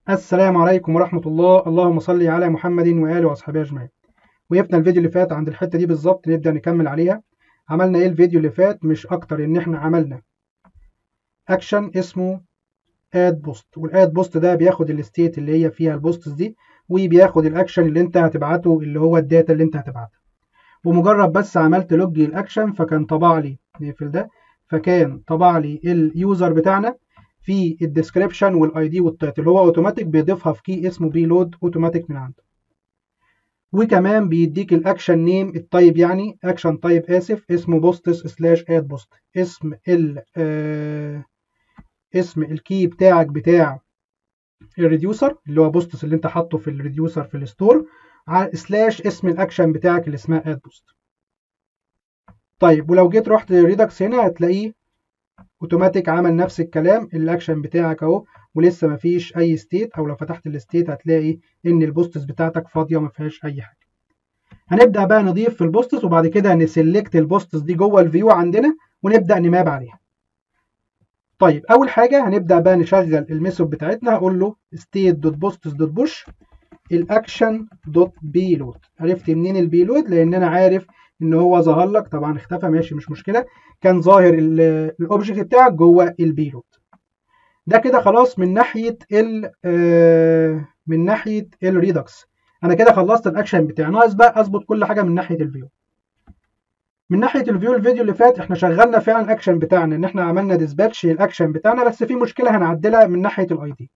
السلام عليكم ورحمة الله اللهم صل على محمد وآله وأصحابه أجمعين وقفنا الفيديو اللي فات عند الحتة دي بالظبط نبدأ نكمل عليها عملنا إيه الفيديو اللي فات مش أكتر إن إحنا عملنا أكشن اسمه اد بوست والاد بوست ده بياخد الستيت اللي هي فيها البوستس دي وبياخد الأكشن اللي أنت هتبعته اللي هو الداتا اللي أنت هتبعتها ومجرد بس عملت لوج الأكشن فكان طبع لي نقفل ده فكان طبع لي اليوزر بتاعنا في الديسكريبشن والاي دي والتايتل هو اوتوماتيك بيضيفها في كي اسمه بيلود اوتوماتيك من عنده وكمان بيديك الاكشن نيم التايب يعني اكشن تايب اسف اسمه بوستس سلاش اد بوست اسم ال آه اسم الكي بتاعك بتاع الريديوسر اللي هو بوستس اللي انت حاطه في الريديوسر في الستور سلاش اسم الاكشن بتاعك اللي اسمها اد بوست طيب ولو جيت رحت ريدكس هنا هتلاقيه اوتوماتيك عمل نفس الكلام الاكشن بتاعك اهو ولسه ما فيش اي ستيت او لو فتحت الستيت هتلاقي ان البوستس بتاعتك فاضيه وما فيهاش اي حاجه هنبدا بقى نضيف في البوستس وبعد كده نسلكت البوستس دي جوه الفيو عندنا ونبدا نماب عليها طيب اول حاجه هنبدا بقى نشغل الميثود بتاعتنا هقول له state.posts.push الاكشن دوت بيلود عرفت منين البيلود لان انا عارف ان هو ظهر لك طبعا اختفى ماشي مش مشكله كان ظاهر الاوبجكت بتاعك جوه البيلود ده كده خلاص من ناحيه ال من ناحيه الريدكس انا كده خلصت الاكشن بتاعي ناقص بقى اظبط كل حاجه من ناحيه الفيو من ناحيه الفيو الفيديو اللي فات احنا شغلنا فعلا الاكشن بتاعنا ان احنا عملنا ديسباتش للاكشن بتاعنا بس في مشكله هنعدلها من ناحيه الاي دي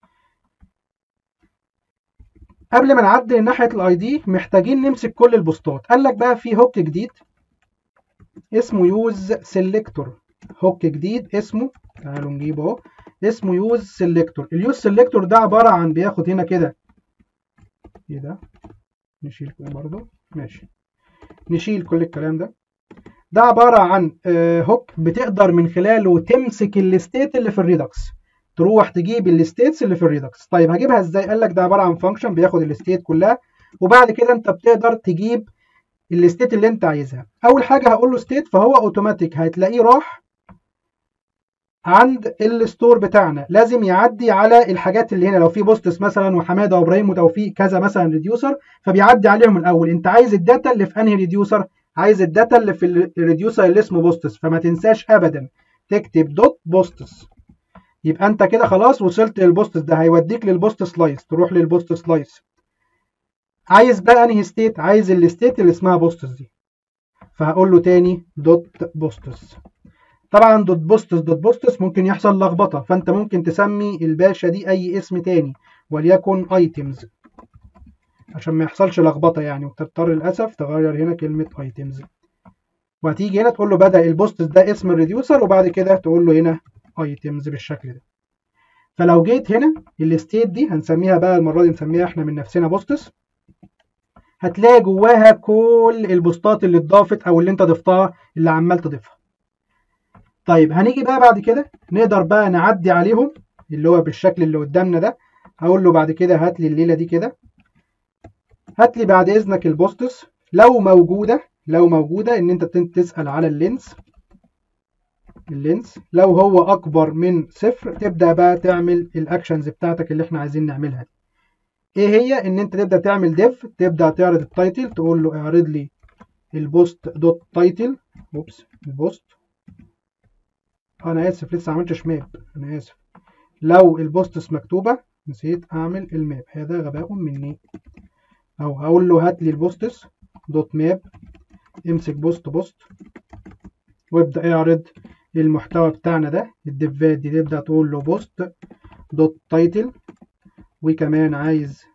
قبل ما نعدل ناحيه الاي دي محتاجين نمسك كل البوستات قال لك بقى في هوك جديد اسمه يوز سيلكتور هوك جديد اسمه تعالوا نجيبه اهو اسمه يوز سيلكتور اليوز سيلكتور ده عباره عن بياخد هنا كده ايه ده نشيل كده برضه ماشي نشيل كل الكلام ده ده عباره عن هوك بتقدر من خلاله تمسك الستيت اللي في الريدكس تروح تجيب الستيتس اللي في الريدكس طيب هجيبها ازاي قال لك ده عباره عن فانكشن بياخد الستيت كلها وبعد كده انت بتقدر تجيب الستيت اللي انت عايزها اول حاجه هقول له ستيت فهو اوتوماتيك هتلاقيه راح عند الستور بتاعنا لازم يعدي على الحاجات اللي هنا لو في بوستس مثلا وحماده وابراهيم وتوفيق كذا مثلا ريديوسر فبيعدي عليهم الاول انت عايز الداتا اللي في انهي ريديوسر عايز الداتا اللي في الريديوسر اللي اسمه بوستس فما تنساش ابدا تكتب دوت بوستس يبقى انت كده خلاص وصلت للبوستس ده هيوديك للبوست سلايس تروح للبوست سلايس عايز بقى انهي ستيت عايز الستيت اللي اسمها بوستس دي فهقول له تاني دوت بوستس طبعا دوت بوستس دوت بوستس ممكن يحصل لخبطه فانت ممكن تسمي الباشا دي اي اسم تاني وليكن ايتمز عشان ما يحصلش لخبطه يعني وتضطر للاسف تغير هنا كلمه ايتمز وهتيجي هنا تقول له بدا البوستس ده اسم الريديوسر وبعد كده تقول له هنا ايتمز بالشكل ده فلو جيت هنا الستيت دي هنسميها بقى المره دي نسميها احنا من نفسنا بوستس هتلاقي جواها كل البوستات اللي اتضافت او اللي انت ضفتها اللي عمال تضيفها طيب هنيجي بقى بعد كده نقدر بقى نعدي عليهم اللي هو بالشكل اللي قدامنا ده هقول له بعد كده هات لي الليله دي كده هات لي بعد اذنك البوستس لو موجوده لو موجوده ان انت تسال على اللينس اللينس لو هو اكبر من صفر تبدا بقى تعمل الاكشنز بتاعتك اللي احنا عايزين نعملها دي ايه هي ان انت تبدا تعمل ديف تبدا تعرض التايتل تقول له اعرض لي البوست دوت تايتل اوبس البوست انا اسف لسه ما عملتش ماب انا اسف لو البوستس مكتوبه نسيت اعمل الماب هذا غباء مني او هقول له هات لي البوستس دوت ماب امسك بوست بوست وابدا اعرض المحتوى بتاعنا ده الديفات دي تبدا تقول له بوست دوت تايتل وكمان عايز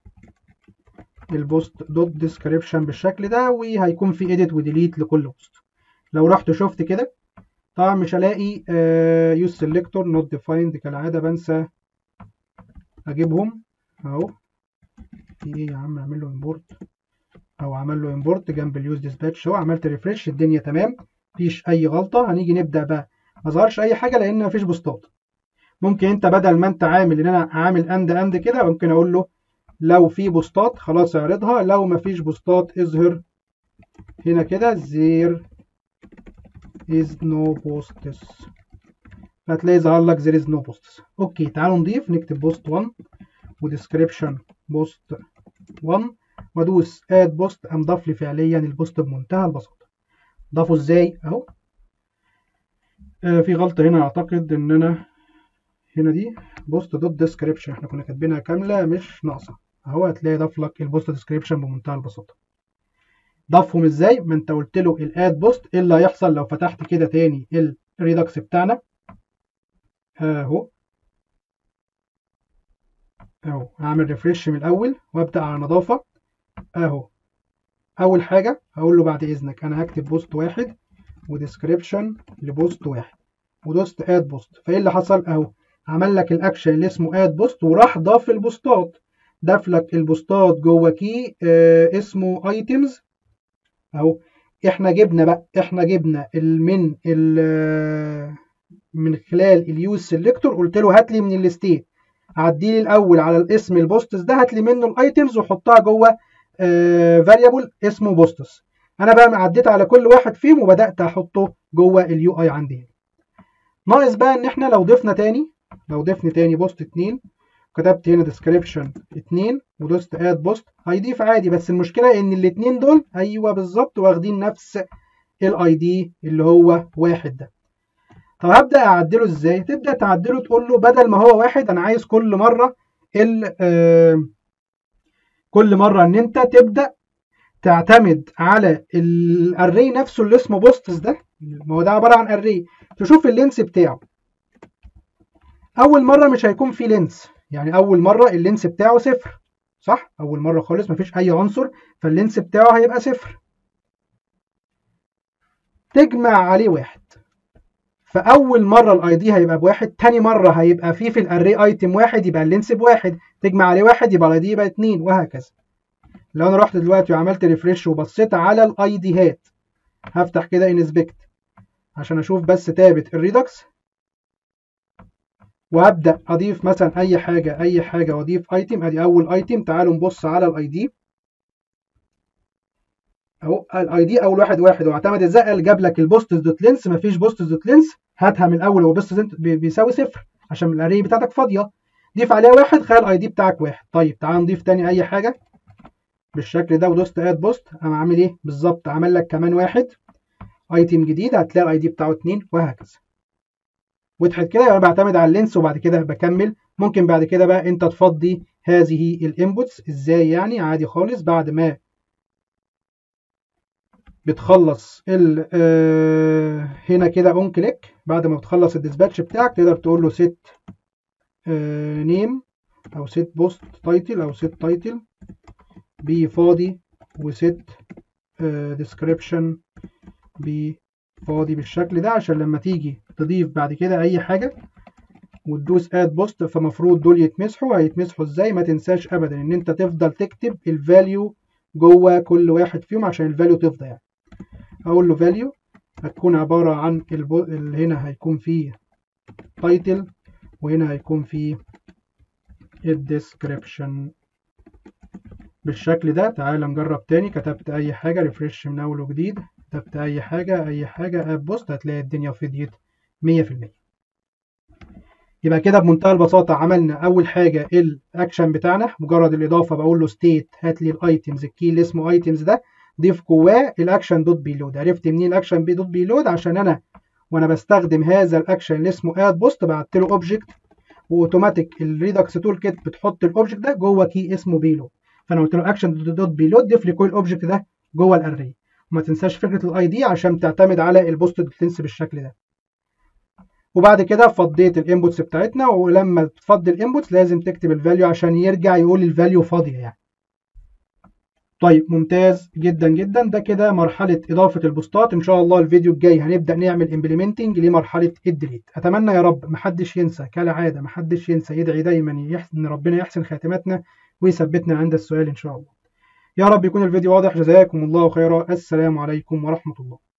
البوست دوت ديسكريبشن بالشكل ده وهيكون في edit وديليت لكل بوست لو رحت شفت كده طبعا مش هلاقي يوز سيلكتور نوت ديفايند كالعاده بنسى اجيبهم اهو في ايه يا عم اعمل له امبورت او عمل له امبورت جنب اليوز ديسباتش اهو عملت ريفرش الدنيا تمام مفيش اي غلطه هنيجي نبدا بقى ما ظهرش اي حاجه لان مفيش بوستات ممكن انت بدل ما انت عامل ان انا عامل اند اند كده ممكن اقول له لو في بوستات خلاص اعرضها لو مفيش بوستات اظهر هنا كده there is no posts هتلاقي ظهر لك there is no posts اوكي تعالوا نضيف نكتب بوست 1 وديسكريبشن بوست 1 وادوس اد بوست قام ضاف لي فعليا البوست بمنتهى البساطه ضافه ازاي اهو آه في غلطه هنا اعتقد ان انا هنا دي بوست دوت ديسكريبشن احنا كنا كاتبينها كامله مش ناقصه اهو هتلاقي ضاف لك البوست ديسكريبشن بمنتهى البساطه ضافهم ازاي ما انت قلت له الاد بوست ايه اللي هيحصل لو فتحت كده تاني الريدكس بتاعنا اهو اهو هعمل ريفرش من الاول وابدا على نظافه اهو اول حاجه هقول له بعد اذنك انا هكتب بوست واحد وديسكريبشن لبوست واحد ودوست اد بوست فايه اللي حصل اهو عمل لك الاكشن اللي اسمه اد بوست وراح ضاف البوستات ضاف لك البوستات جوه كي آه اسمه ايتمز اهو احنا جبنا بقى احنا جبنا من ال من خلال اليوز سيلكتور قلت له هات لي من الستيت عدي لي الاول على الاسم البوستس ده هات لي منه الايتمز وحطها جوه فاريبل اسمه بوستس انا بقى عديت على كل واحد فيهم وبدات احطه جوه اليو اي عندي ناقص بقى ان احنا لو ضفنا تاني لو ضفنا تاني بوست 2 كتبت هنا ديسكريبشن 2 ودوست اد بوست هيضيف عادي بس المشكله ان الاثنين دول ايوه بالظبط واخدين نفس الاي دي اللي هو واحد ده طب هبدا اعدله ازاي تبدا تعدله تقول له بدل ما هو واحد انا عايز كل مره ال آه كل مره ان انت تبدا تعتمد على الاري نفسه اللي اسمه بوستس ده ما هو ده عباره عن اري تشوف اللينس بتاعه اول مره مش هيكون فيه لينس يعني اول مره اللينس بتاعه صفر صح اول مره خالص مفيش اي عنصر فاللينس بتاعه هيبقى صفر تجمع عليه واحد فاول مره الاي دي هيبقى بواحد تاني مره هيبقى فيه في الاري ايتم واحد يبقى اللينس بواحد تجمع عليه واحد يبقى الاي دي يبقى اتنين وهكذا لو انا رحت دلوقتي وعملت ريفريش وبصيت على الاي ديهات هفتح كده انسبكت عشان اشوف بس تابت الريدكس وابدا اضيف مثلا اي حاجه اي حاجه واضيف ايتم ادي اول ايتم تعالوا نبص على الاي دي اهو الاي دي اول واحد واحد واعتمد ازاي قال جاب لك البوستس دوت لينس مفيش بوستس دوت لينس هاتها من الاول وبوستس بيساوي صفر عشان الاري بتاعتك فاضيه ضيف عليها واحد خلي الاي دي بتاعك واحد طيب تعال نضيف تاني اي حاجه بالشكل ده ودوست اد بوست قام عامل ايه بالظبط عمل لك كمان واحد ايتم جديد هتلاقي الاي دي بتاعه 2 وهكذا وضحت كده يبقى بعتمد على اللينس وبعد كده بكمل ممكن بعد كده بقى انت تفضي هذه الانبوتس ازاي يعني عادي خالص بعد ما بتخلص ال آه هنا كده اون كليك بعد ما بتخلص الديسباتش بتاعك تقدر تقول له سيت آه نيم او سيت بوست تايتل او سيت تايتل بفاضي وسيت ديسكريبشن بفاضي بالشكل ده عشان لما تيجي تضيف بعد كده اي حاجه وتدوس اد بوست فمفروض دول يتمسحوا هيتمسحوا ازاي ما تنساش ابدا ان انت تفضل تكتب الفاليو جوه كل واحد فيهم عشان الفاليو تفضى يعني اقول له فاليو هتكون عباره عن البو... اللي هنا هيكون فيه تايتل وهنا هيكون فيه الديسكريبشن بالشكل ده تعال نجرب تاني كتبت اي حاجه ريفرش من اول وجديد كتبت اي حاجه اي حاجه اب بوست هتلاقي الدنيا فضيت 100% يبقى كده بمنتهى البساطه عملنا اول حاجه الاكشن بتاعنا مجرد الاضافه بقول له ستيت هات لي الايتمز الكي اللي اسمه ايتمز ده ضيف جواه الاكشن دوت بيلود عرفت منين الاكشن بي دوت بيلود عشان انا وانا بستخدم هذا الاكشن اللي اسمه اد بوست بعت له اوبجكت واوتوماتيك الريدكس تول كيت بتحط الاوبجكت ده جوه كي اسمه بيلود فانا قلت له اكشن دوت بيلود ضيف لي كل الاوبجكت ده جوه الاري وما تنساش فكره الاي دي عشان تعتمد على البوست دوت لينس بالشكل ده وبعد كده فضيت الانبوتس بتاعتنا ولما تفضي الانبوتس لازم تكتب الفاليو عشان يرجع يقول الفاليو فاضيه يعني طيب ممتاز جدا جدا ده كده مرحله اضافه البوستات ان شاء الله الفيديو الجاي هنبدا نعمل امبلمنتنج لمرحله الديليت اتمنى يا رب محدش ينسى كالعاده محدش ينسى يدعي دايما يحسن ان ربنا يحسن خاتمتنا ويثبتنا عند السؤال ان شاء الله يا رب يكون الفيديو واضح جزاكم الله خيرا السلام عليكم ورحمه الله